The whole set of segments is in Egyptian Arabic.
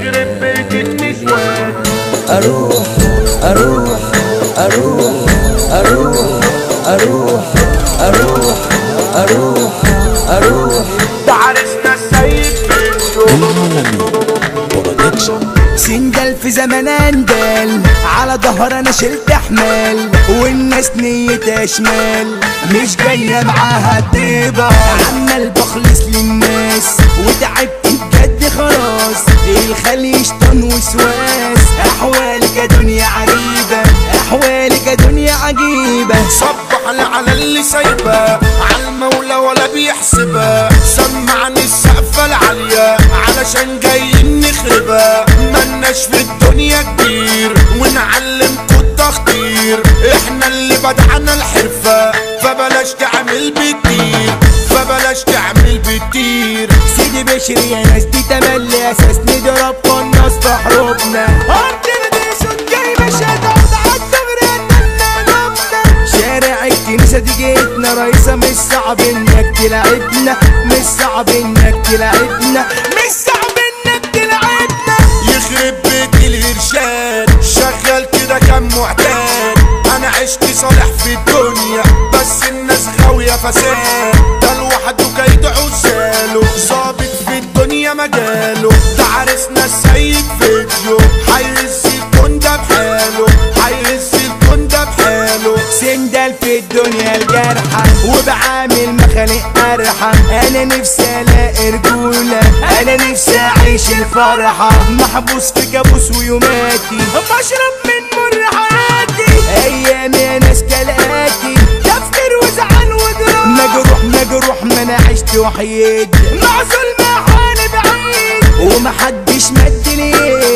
يخرب بيت النسوان اروح اروح اروح اروح اروح اروح اروح اروح ده عرسنا السيد بنته سندل في زمان اندال على ظهر انا شلت حمال والناس نيتها شمال مش جاية معاها طيبة عمال بخلص للناس وتعبت بجد خلاص الخلي شطان وسواس احوالك يا دنيا عجيبة احوالك يا دنيا عجيبة صبح على اللي سايبه على المولى ولا بيحسبها سمعني السقفة العالية علشان جايين نخربها ملناش في الدنيا كتير ونعلمكوا التخطير احنا اللي بدعنا الحرفة فبلاش تعمل بكتير فبلاش تعمل بكتير سيدي بشري يا ناس دي تملي اساس نضرب قناص في حروبنا عندنا دي صوت جاي مش هتقعد عالدغري اننا نبنا شارع الكنيسة دي جيتنا رئيسة مش صعب انك تلعبنا مش صعب انك تلعبنا مش صعب انك تلعبنا يخرب بيت الارشاد شغال كده كم معتاد انا عشت صالح في الدنيا بس الناس غاوية فساد ده لوحده كيد عزاله ظابط في الدنيا مجاله ده عرسنا السيد فيديو هيهز الكون ده بحاله هيهز الكون ده بحاله سندل في الدنيا الجرحى وبعامل مخالق أرحم أنا نفسي ألاقي رجولة أنا نفسي أعيش الفرحة محبوس في كابوس ويوماتي بشرب من مر حياتي أيام يا ناس كالآتي تفكير وزعل وجروح مجروح مجروح ما أنا عشت وحيد معزول مع حالي بعيد ومحدش مد لي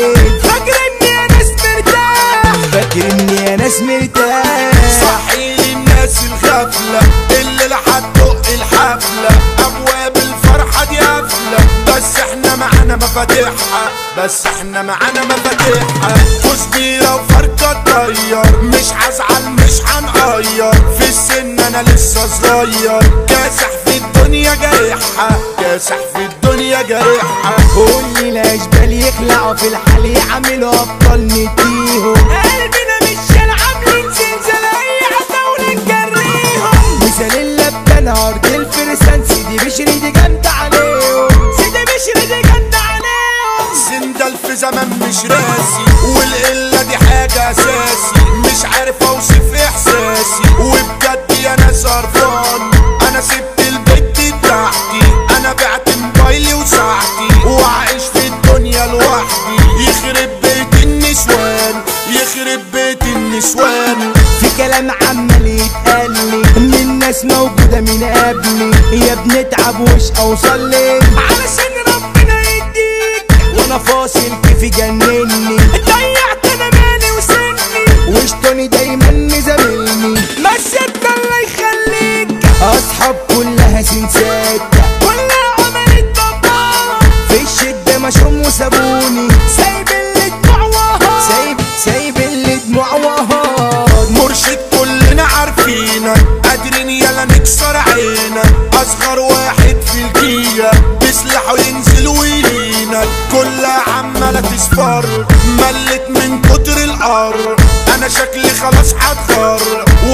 فاكر إني يا ناس مرتاح فاكر إني يا ناس مرتاح صحي للناس الغفلة اللي لحد دق الحفلة أبواب الفرحة دي قافلة بس احنا معانا مفاتيحها بس احنا معانا مفاتيحها كزبيرة وفرقة تطير مش هزعل مش هنقير في السن أنا لسه صغير كاسح في الدنيا جارحها كاسح في الدنيا جارحها كل الاشبال يخلعوا في الحال يعملوا ابطال نديهم قلبنا مش عاملين زلزال اي حفاول نجريهم مثال اللبان عرض الفرسان سيدي بشري دي جامدة عليهم سيدي بشري دي جامدة عليهم سندل في زمان مش راسي والقلة دي حاجة أساسي مش عارف أوصف إحساسي وبجد يا ناس قرفان أنا سبت البيت بتاعتي أنا بعت موبايلي وساعتي وعايش في الدنيا لوحدي يخرب بيت النسوان يخرب بيت النسوان في كلام عمال يتقال لي من ناس موجودة من قبلي يا بنتعب وش اوصل لي علشان ربنا يديك وانا فاصل كيف يجنني ضيعت انا مالي وسني وشطوني دايما مزاملني مسيتنا الله يخليك اصحاب كلها سنسات كلها عملت بابا في الشدة مشروم وسابوني سايب اللي دموع وهار سايب سايب اللي دموع وهار مرشد كلنا عارفينك قادرين يلا نكسر عينك اصغر واحد في الجية بسلاحه ينزل ويلينك كلها عمالة تصفر ملت من كتر القر انا شكلي خلاص هتخر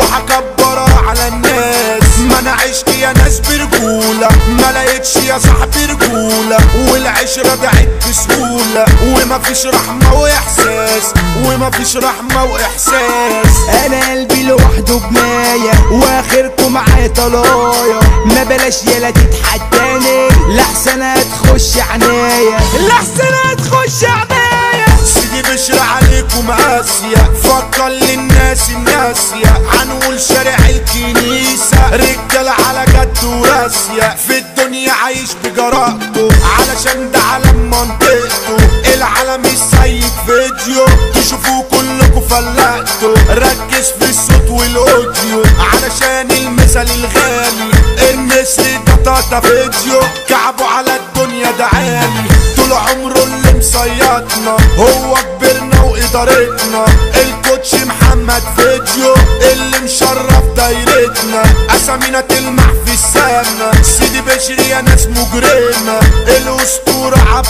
وهكبرها على الناس ما انا عشت يا ناس برجولة ما لقيتش يا صاحبي رجولة والعشرة ضاعت بسهولة ومفيش رحمة واحساس ومفيش رحمة واحساس انا قلبي لوحده بناية واخركم معايا طلايا ما بلاش يلا تتحداني لحسن هتخش عنايا لحسن هتخش عنايا سيدي بشر عليكم اسيا فكر للناس الناسية هنقول شارع الكنيسة رجال على جد وراسية في الدنيا عايش بجرأته علشان ده علم منطقته العالم السيد فيديو تشوفوه كلكم فلقته ركز في الصوت والاوديو علشان المثل الغالي النسر ده تاتا فيديو كعبه على الدنيا ده عالي طول عمره اللي مصيطنا هو كبرنا وادارتنا الكوتش محمد فيديو اللي مشرف دايرتنا اسامينا تلمع في السما سيدي بشري يا ناس مجرمة الاسطورة عبد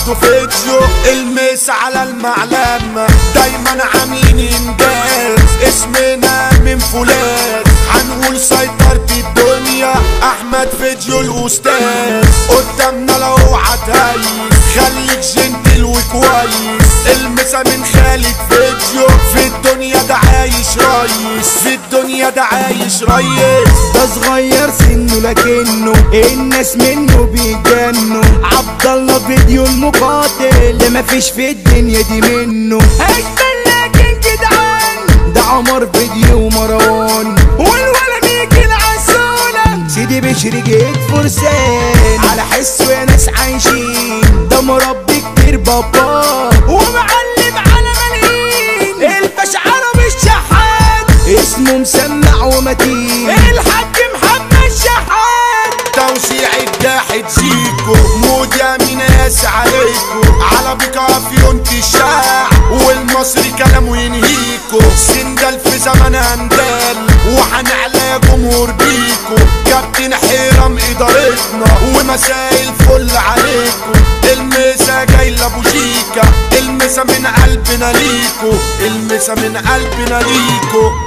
عبده فيديو المس على المعلمة دايما عاملين انجاز اسمنا من فولاذ هنقول سيطرة الدنيا احمد فيديو الاستاذ قدامنا لو هتهيس خليك جنتل وكويس المسا من خالد فيديو في الدنيا ده عايش ريس في الدنيا ده عايش ريس ده صغير سنه لكنه الناس منه بيجنوا عبد الله فيديو المقاتل اللي مفيش في الدنيا دي منه اجمل لكن جدعان ده عمر فيديو ومروان والولا ميكي العسولة سيدي بشري جيت فرسان على حسه يا ناس عايشين ده مربي كتير بابا ومعلم على ملايين الباشا عربي الشحات اسمه مسمع ومتين الحاج محمد شحات توزيع الجاحد زيكو مود يا ميناس عليكو على بكافيون تشاع والمصري كلامه ينهيكو سندل في زمن هندال وهنعلى يا جمهور بيكو كابتن حيرم ادارتنا ومساء الفل عليكو المسا جاي لابو شيكا المسا من قلبنا ليكو المسا من قلبنا ليكو